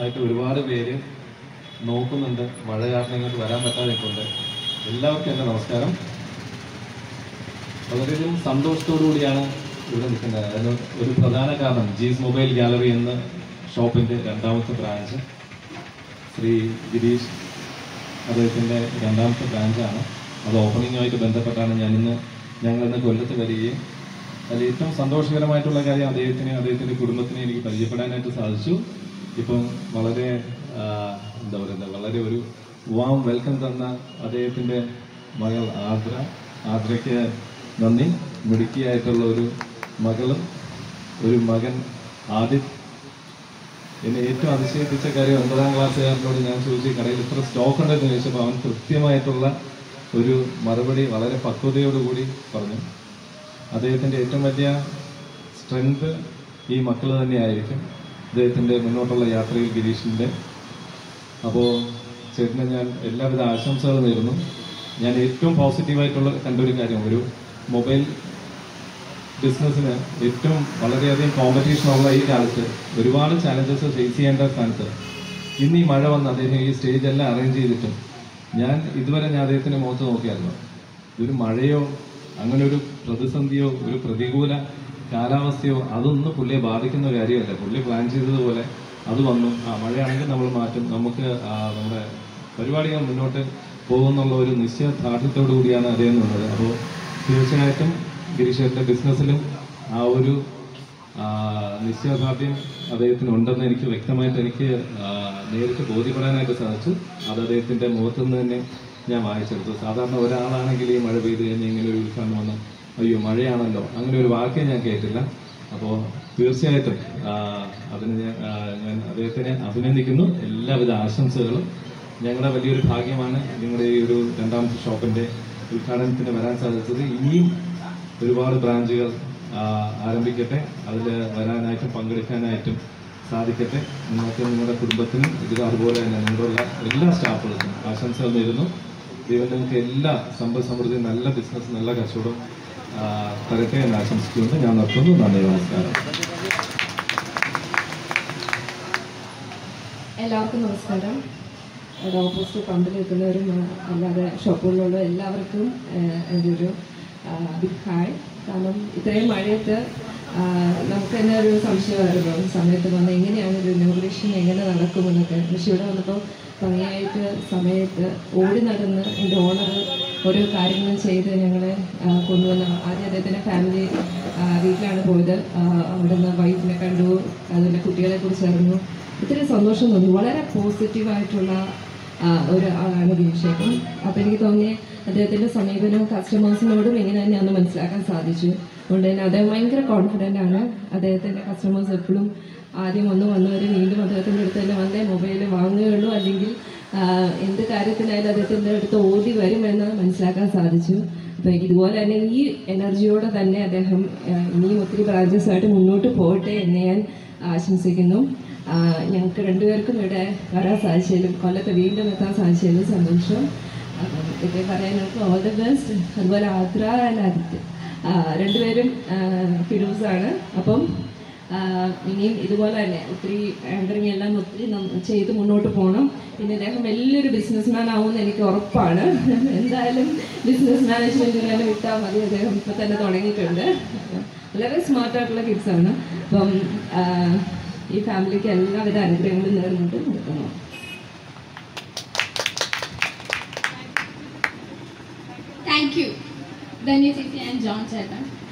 ആയിട്ട് ഒരുപാട് പേര് നോക്കുന്നുണ്ട് മഴ കാരണം ഇങ്ങോട്ട് വരാൻ പറ്റാതെ നിൽക്കുന്നുണ്ട് എല്ലാവർക്കും എൻ്റെ നമസ്കാരം വളരെയധികം സന്തോഷത്തോടു കൂടിയാണ് ഇവിടെ നിൽക്കുന്നത് അതിന് ഒരു പ്രധാന കാരണം ജീസ് മൊബൈൽ ഗാലറി എന്ന ഷോപ്പിൻ്റെ രണ്ടാമത്തെ ബ്രാഞ്ച് ശ്രീ ഗിരീഷ് അദ്ദേഹത്തിൻ്റെ രണ്ടാമത്തെ ബ്രാഞ്ചാണ് അത് ഓപ്പണിങ്ങുമായിട്ട് ബന്ധപ്പെട്ടാണ് ഞാനിന്ന് ഞങ്ങളിന്ന് കൊല്ലത്ത് വരികയും അതിൽ ഏറ്റവും സന്തോഷകരമായിട്ടുള്ള കാര്യം അദ്ദേഹത്തിന് അദ്ദേഹത്തിൻ്റെ കുടുംബത്തിനെ എനിക്ക് പരിചയപ്പെടാനായിട്ട് സാധിച്ചു ഇപ്പം വളരെ ആ, എന്താ പറയുക വളരെ ഒരു വാം വെൽക്കം തന്ന അദ്ദേഹത്തിൻ്റെ മകൾ ആദ്ര ആദ്രയ്ക്ക് നന്ദി മിടുക്കിയായിട്ടുള്ള ഒരു മകളും ഒരു മകൻ ആദിത് എന്നെ ഏറ്റവും അതിശയിപ്പിച്ച കാര്യം ഒൻപതാം ക്ലാസ്സുകാരനോട് ഞാൻ ചോദിച്ചു "ഈ കടയിൽ ഇത്ര സ്റ്റോക്ക് ഉണ്ടെന്ന് ചോദിച്ചപ്പോൾ അവൻ കൃത്യമായിട്ടുള്ള ഒരു മറുപടി വളരെ പക്വതയോടുകൂടി പറഞ്ഞു അദ്ദേഹത്തിൻ്റെ ഏറ്റവും വലിയ സ്ട്രെങ്ത് ഈ മക്കൾ തന്നെയായിരിക്കും അദ്ദേഹത്തിൻ്റെ മുന്നോട്ടുള്ള യാത്രയിൽ ഗിരീഷിൻ്റെ അപ്പോൾ ചേട്ടന് ഞാൻ എല്ലാവിധ ആശംസകളും നേരുന്നു ഞാൻ ഏറ്റവും പോസിറ്റീവായിട്ടുള്ള കണ്ടൊരു കാര്യം ഒരു മൊബൈൽ ബിസിനസ്സിന് ഏറ്റവും വളരെയധികം കോമ്പറ്റീഷൻ ഉള്ള ഈ കാലത്ത് ഒരുപാട് ചാലഞ്ചസ് ഫേസ് ചെയ്യേണ്ട സ്ഥാനത്ത് ഇന്ന് ഈ മഴ വന്ന് അദ്ദേഹം ഈ സ്റ്റേജ് എല്ലാം അറേഞ്ച് ചെയ്തിട്ടും ഞാൻ ഇതുവരെ ഞാൻ അദ്ദേഹത്തിന്റെ മുഖത്ത് നോക്കിയായിരുന്നു ഇതൊരു മഴയോ അങ്ങനെ ഒരു പ്രതിസന്ധിയോ ഒരു പ്രതികൂല കാലാവസ്ഥയോ അതൊന്നും പുള്ളിയെ ബാധിക്കുന്ന ഒരു കാര്യമല്ല പുള്ളി പ്ലാൻ ചെയ്തതുപോലെ അത് വന്നു ആ മഴയാണെങ്കിൽ നമ്മൾ മാറ്റും നമുക്ക് ആ, നമ്മുടെ പരിപാടികൾ മുന്നോട്ട് പോകുന്നുള്ള ഒരു നിശ്ചയദാർഢ്യത്തോടു കൂടിയാണ് അദ്ദേഹം നിന്നത് അപ്പോൾ തീർച്ചയായിട്ടും ഗിരീഷേട്ടൻ്റെ ബിസിനസ്സിലും ആ ഒരു ആ, നിശ്ചയദാർഢ്യം അദ്ദേഹത്തിന് ഉണ്ടെന്ന് എനിക്ക് വ്യക്തമായിട്ട് എനിക്ക് ആ, നേരിട്ട് ബോധ്യപ്പെടാനായിട്ട് സാധിച്ചു അത് അദ്ദേഹത്തിൻ്റെ മുഖത്തു നിന്ന് തന്നെ ഞാൻ വായിച്ചെടുത്തു സാധാരണ ഒരാളാണെങ്കിൽ ഈ മഴ പെയ്ത് കഴിഞ്ഞ് ഇങ്ങനെ ഒരു ഉത്സാഹം വന്ന് അയ്യോ മഴയാണല്ലോ അങ്ങനെ ഒരു വാക്കേ ഞാൻ കേട്ടില്ല അപ്പോൾ തീർച്ചയായിട്ടും ആ, അതിന് ഞാൻ ആ, ഞാൻ അദ്ദേഹത്തിനെ അഭിനന്ദിക്കുന്നു എല്ലാവിധ ആശംസകളും ഞങ്ങളുടെ വലിയൊരു ഭാഗ്യമാണ് നിങ്ങളുടെ ഈ ഒരു രണ്ടാമത്തെ ഷോപ്പിന്റെ ഉദ്ഘാടനത്തിന് വരാൻ സാധിച്ചത് ഇനിയും ഒരുപാട് ബ്രാഞ്ചുകൾ ആ, ആരംഭിക്കട്ടെ അതിൽ വരാനായിട്ടും പങ്കെടുക്കാനായിട്ടും സാധിക്കട്ടെ നിങ്ങൾക്ക് നിങ്ങളുടെ കുടുംബത്തിനും ഇത് അതുപോലെ തന്നെ നിങ്ങളുള്ള എല്ലാ സ്റ്റാഫുകൾക്കും ആശംസകൾ നേരുന്നു ദൈവം നിങ്ങൾക്ക് എല്ലാ സമ്പദ് സമൃദ്ധി നല്ല ബിസിനസ് നല്ല കച്ചവടം ആ, തരട്ടെ എന്ന് ആശംസിച്ചുകൊണ്ട് ഞാൻ നിർത്തുന്നു നന്ദി നമസ്കാരം എല്ലാവർക്കും നമസ്കാരം അവിടെ ഓപ്പോസിറ്റ് പമ്പിൽ നിൽക്കുന്നവരും ആ, അല്ലാതെ ഷോപ്പുകളിലുള്ള എല്ലാവർക്കും ആ, എൻ്റെ ഒരു ബിഗ് ഹായ് കാരണം ഇത്രയും മഴയത്ത് ആ, നമുക്ക് തന്നെ ഒരു സംശയമായിരുന്നു ഈ സമയത്ത് വന്ന് എങ്ങനെയാണ് ഒരു ഇനോഗ്രേഷൻ എങ്ങനെ നടക്കുമെന്നൊക്കെ പക്ഷെ ഇവിടെ വന്നപ്പോൾ ഭംഗിയായിട്ട് സമയത്ത് ഓടി നടന്ന് എൻ്റെ ഓണർ ഓരോ കാര്യങ്ങളും ചെയ്ത് ഞങ്ങളെ ആ, കൊണ്ടുവന്ന് ആദ്യം അദ്ദേഹത്തിൻ്റെ ഫാമിലി വീട്ടിലാണ് പോയത് ആ, അവിടുന്ന് വൈഫിനെ കണ്ടു അതിൻ്റെ കുട്ടികളെ കുറിച്ച് അറിഞ്ഞു ഒത്തിരി സന്തോഷം തോന്നി വളരെ പോസിറ്റീവായിട്ടുള്ള ആ, ഒരു ആളാണ് ഗിരീഷേട്ടൻ അപ്പം എനിക്ക് തോന്നി അദ്ദേഹത്തിൻ്റെ സമീപനം കസ്റ്റമേഴ്സിനോടും ഇങ്ങനെ തന്നെയാണെന്ന് മനസ്സിലാക്കാൻ സാധിച്ചു അതുകൊണ്ട് തന്നെ അദ്ദേഹം ഭയങ്കര കോൺഫിഡൻ്റ് ആണ് അദ്ദേഹത്തിൻ്റെ കസ്റ്റമേഴ്സ് എപ്പോഴും ആദ്യം ഒന്ന് വന്നവർ വീണ്ടും അദ്ദേഹത്തിൻ്റെ അടുത്ത് തന്നെ വന്നേ മൊബൈൽ വാങ്ങുകയുള്ളൂ അല്ലെങ്കിൽ ആ, എന്ത് കാര്യത്തിനായാലും അദ്ദേഹത്തിൻ്റെ അടുത്ത് ഓടി വരുമെന്ന് മനസ്സിലാക്കാൻ സാധിച്ചു അപ്പോൾ ഇതുപോലെ തന്നെ ഈ എനർജിയോടെ തന്നെ അദ്ദേഹം ആ, ഇനിയും ഒത്തിരി ബ്രാഞ്ചസ് ആയിട്ട് മുന്നോട്ട് പോകട്ടെ എന്ന് ഞാൻ ആശംസിക്കുന്നു ആ, ഞങ്ങൾക്ക് രണ്ടുപേർക്കും ഇവിടെ വരാൻ സാധിച്ചതിലും കൊല്ലത്ത് വീണ്ടും എത്താൻ സാധിച്ചതിലും സന്തോഷം അപ്പം ഇത് പറയാനൊക്കെ ഓൾ ദി ബെസ്റ്റ് അതുപോലെ ആദ്ര ആൻഡ് ആദിത്യ ആ, രണ്ടുപേരും ഫിറൂസാണ് അപ്പം ആ, ഇനിയും ഇതുപോലെ തന്നെ ഒത്തിരി ആങ്കറിങ് എല്ലാം ഒത്തിരി നം- ചെയ്ത് മുന്നോട്ട് പോകണം പിന്നെ അദ്ദേഹം വലിയൊരു ബിസിനസ്മാൻ ആവുമെന്ന് എനിക്ക് ഉറപ്പാണ് എന്തായാലും ബിസിനസ് മാനേജ്മെന്റിനാലും വിട്ടാൽ മതി അദ്ദേഹം ഇപ്പം തന്നെ തുടങ്ങിയിട്ടുണ്ട് വളരെ സ്മാർട്ടായിട്ടുള്ള കിഡ്സാണ് അപ്പം ആ, ഈ ഫാമിലിക്ക് എല്ലാവിധ അനുഗ്രഹങ്ങളും നേർന്നിട്ട് നിർത്തുന്നു താങ്ക് യു ധന്യ ചേച്ചി ആൻഡ് ജോൺ ചേട്ടൻ